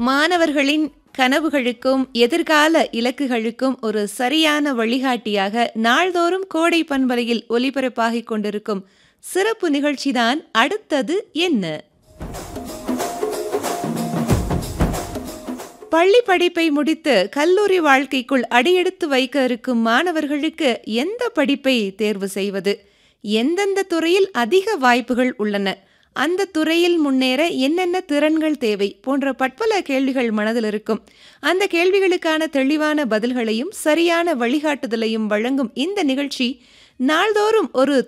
மாணவர்களின் கனவுகளுக்கும் எதிர்கால இலக்குகளுக்கும் ஒரு சரியான வழிகாட்டியாக நாள்தோறும் கோடை பண்பலையில் ஒலிபரப்பாகிக் கொண்டிருக்கும் சிறப்பு நிகழ்ச்சிதான் அடுத்தது என்ன பள்ளி படிப்பை முடித்து கல்லூரி வாழ்க்கைக்குள் அடியெடுத்து வைக்க இருக்கும் மாணவர்களுக்கு எந்த படிப்பை தேர்வு செய்வது எந்தெந்த துறையில் அதிக வாய்ப்புகள் உள்ளன அந்த துறையில் முன்னேற என்னென்ன திறன்கள் தேவை போன்ற பற்பல கேள்விகள் மனதில் இருக்கும் அந்த கேள்விகளுக்கான தெளிவான பதில்களையும் சரியான வழிகாட்டுதலையும் வழங்கும் இந்த நிகழ்ச்சி நாள்தோறும் ஒரு